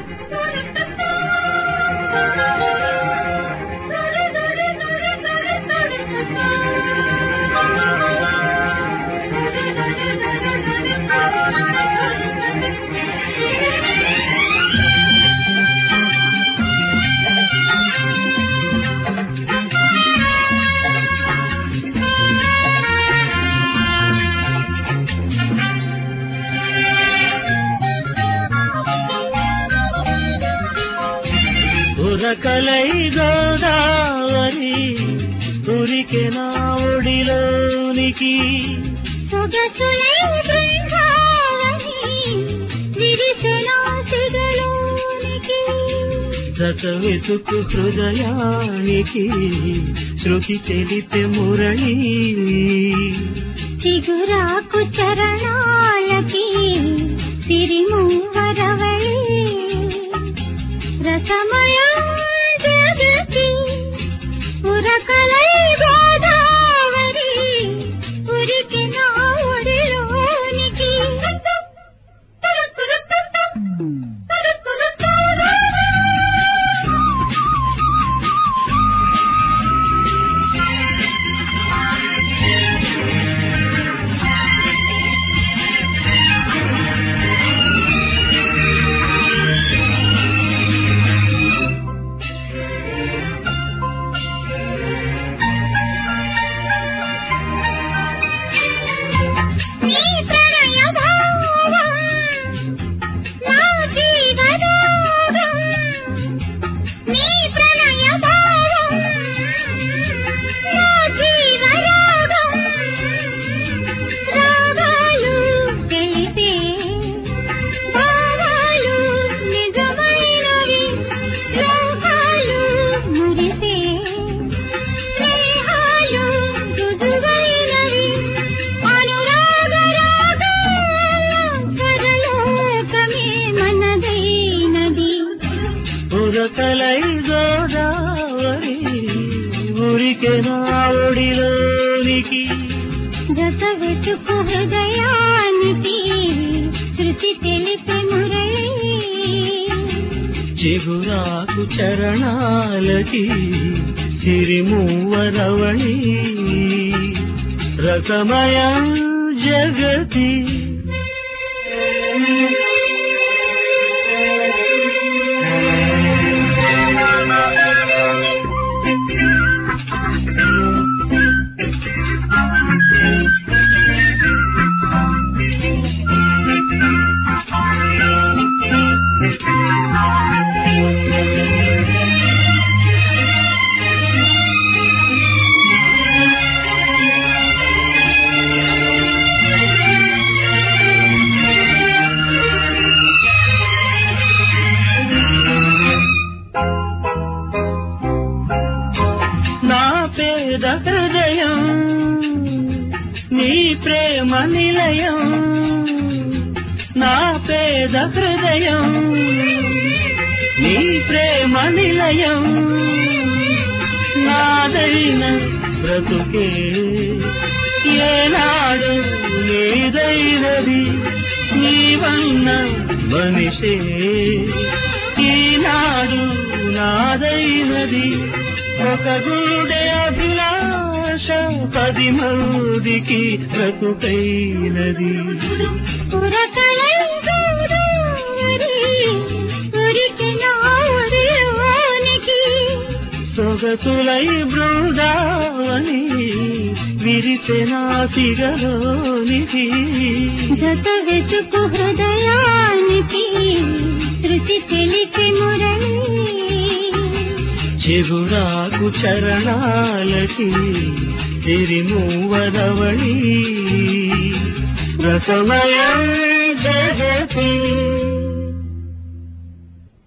ఉరకలై గోదావరి ఉరికెన ఒడిలోనికి సొగసులై బృందావని విరిసెలా సిగలోనికి జత వెతుకు హృదయానికి శృతి తెలిపే మురళి చిగురాకు చరణాలకి సిరిమూవరవళి రసమయ జగతి ఉరకలై గోదావరి ఉరికి నా ఒడిలోనికి నీ ప్రణయ భావం నా జీవనాగం నీ ప్రణయ భావం నా జీవనాగం రాగాలు తెలిపే భావాలు నిజమైనవి లోకాలు మురిసే స్నేహాలు రుజువైనవి పరలోకమే మనదైనది ఉరకలై గోదావరి ఉరికెన ఒడిలోనికి జత వెతుకు హృదయానికి శృతి తెలిపే మురళి చిగురాకు చరణాలకి సిరిమూవరవళి రసమయ జగతి నా పేద హృదయం నీ ప్రేమ నిలయం నా పేద హృదయం నీ ప్రేమ నిలయం నాదైన బ్రతుకే ఏనాడు నీదైనది నీవన్న మనిషే ఈనాడు నాదైనది ఒక గుండె అభిలాష పది మందికి బ్రతుకైనది ఉరకలై గోదావరి ఉరికి నా ఒడిలోనికి సొగసులై బృందావని విరిసెన సిగలోనికి జత వెతుకు హృదయానికి శృతి తెలిపి మురళి చిగురాకు చరణాలకి తిరిమూవరవళి రసమయ జగతి